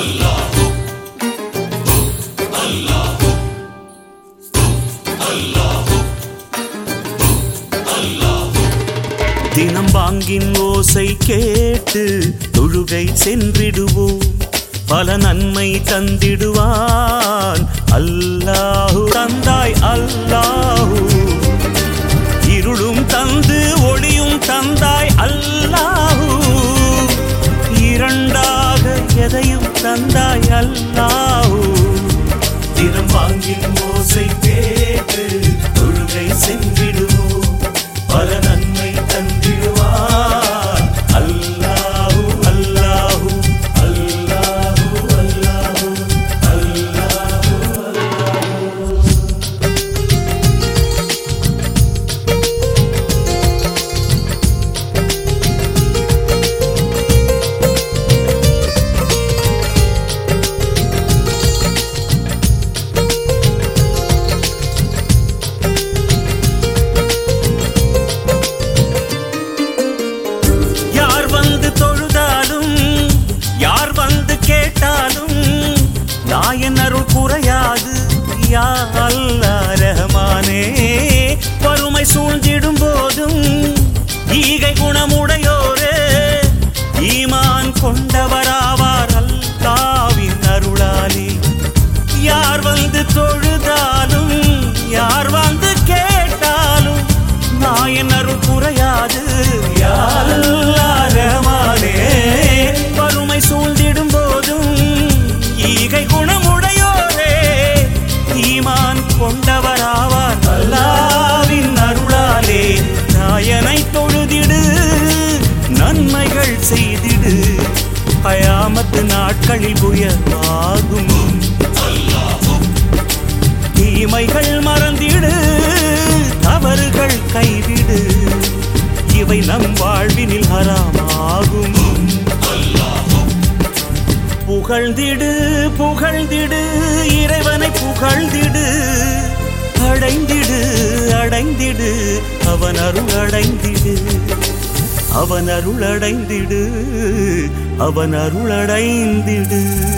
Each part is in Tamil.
தினம் பாங்கின் ஓசை கேட்டு தொழுகை சென்றிடுவோம் பல நன்மை தந்திடுவான் அல்லாஹு தந்தாய் அல்லாஹு இருளும் தந்து ஒளியும் தந்தாய் அல்லாஹு இரண்டாக எதையும் தந்தாய் அல்லாஹு தினம் வாங்கின் ஓசை கேட்டு தொழுகை சென்றிடுவோம் பல நன்மை தந்திடுவான் அல்லாஹு அல்லாஹு அல்லாஹு அல்லாஹு யார் வந்து தொழுதாலும் யார் வந்து கேட்டாலும் நாயன் அருள் குறையாது யா அல்லா ரஹ்மானே வறுமை சூழ்ந்திடும் போதும் ஈகை குணமுடையோரே ஈமான் கொண்டவராவார் அல்லாவின் அருளாலே யார் வந்து தொழுதாலும் யார் வந்து கேட்டாலும் நாயன் அருள் குறையாது யாரமானே வறுமை சூழ்ந்திடும் போதும் ஈகை குணமுடையோரே ஈமான் கொண்டவராவார் அல்லாவின் அருளாலே நாயனை தொழுதிடு நன்மைகள் செய்திடு கயாமத்து நாட்களில் உயர்வாகும் தீமைகள் மறந்திடு தவறுகள் கைவிடு இவை நம் வாழ்வினில் ஹராமாகும் புகழ்ந்திடு புகழ்ந்திடு இறைவனை புகழ்ந்திடு அடைந்திடு அடைந்திடு அவன் அருள் அடைந்திடு அவன் அருள் அடைந்திடு அவன் அருள் அடைந்திடு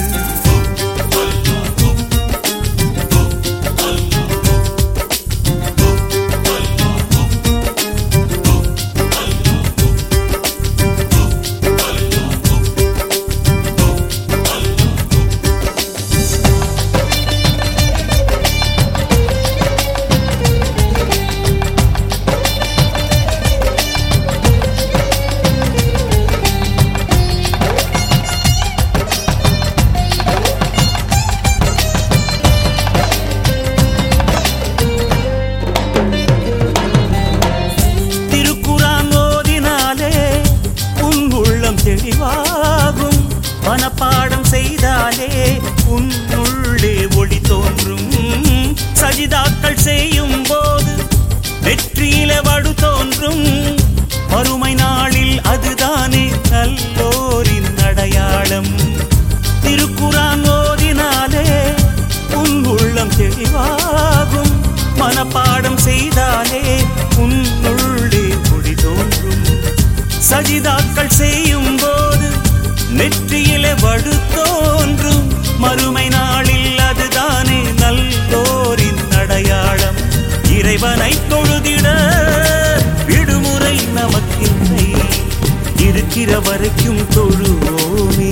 திருக்குறான் ஓதினாலே உன் உள்ளம் தெளிவாகும் மனப்பாடம் செய்தாலே உன் உள்ளே ஒளி தோன்றும் சஜிதாக்கள் செய்யும் போது வெற்றியில வடு தோன்றும் மறுமை நாளில் அதுதானே நல்லோரின் அடையாளம் திருக்குறான் ஓதினாலே உன் உள்ளம் தெளிவாகும் மனப்பாடம் செய்தாலே உன்னுள்ளே ஒளி தோன்றும் சஜிதாக்கள் செய்யும் போது நெற்றியிலே வடு தோன்றும் மறுமை நாளில் அதுதானே நல்லோரின் அடையாளம் இறைவனை தொழுதிட விடுமுறை நமக்கில்லை இருக்கிற வரைக்கும் தொழுவோமே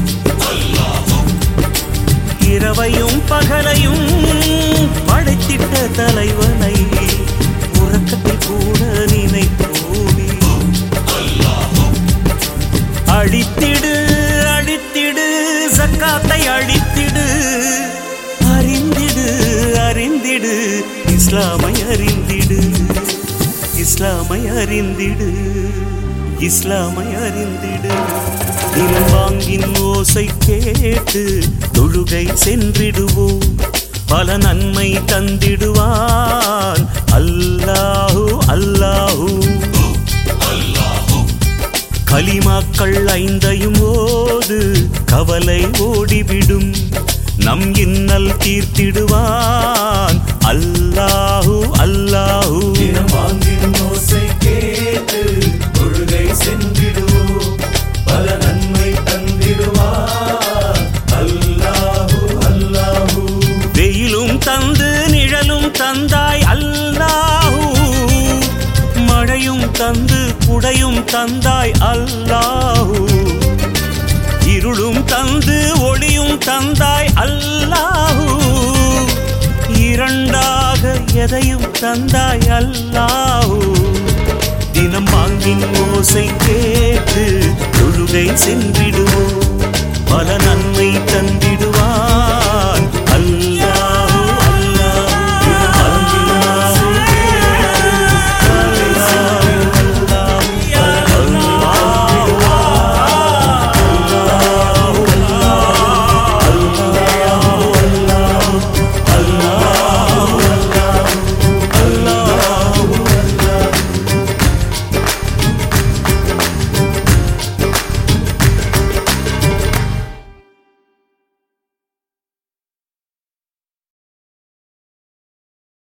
இரவையும் பகலையும் படைத்திட்ட தலைவனை உறக்கத்தில் கூட நினைப்போமே அழித்திடு அழித்திடு சக்காத்தை அழித்திடு அறிந்திடு அறிந்திடு இஸ்லாமை அறிந்திடு இஸ்லாமை அறிந்திடு இஸ்லாமை அறிந்திடு தினம் வாங்கின் ஓசை கேட்டு தொழுகை சென்றிடுவோம் பல நன்மை தந்திடுவான் அல்லாஹு அல்லாஹு கலிமாக்கள் ஐந்தையும் ஓது கவலை ஓடிவிடும் நம் இன்னல் தீர்த்திடுவான் அல்லாஹு அல்லாஹு வாங்கிடும் ஓசை கேட்டு தொழுகை சென்றிடுவோம் பல நன்மை தந்திடுவார் தந்தாய் அல்லாஹூ இருளும் தந்து ஒளியும் தந்தாய் அல்லாஹூ இரண்டாக எதையும் தந்தாய் அல்லாஹூ தினம் வாங்கின் ஓசை கேட்டு தொழுகை சென்றிடுவோம் பல நன்மை தந்திடுவோம்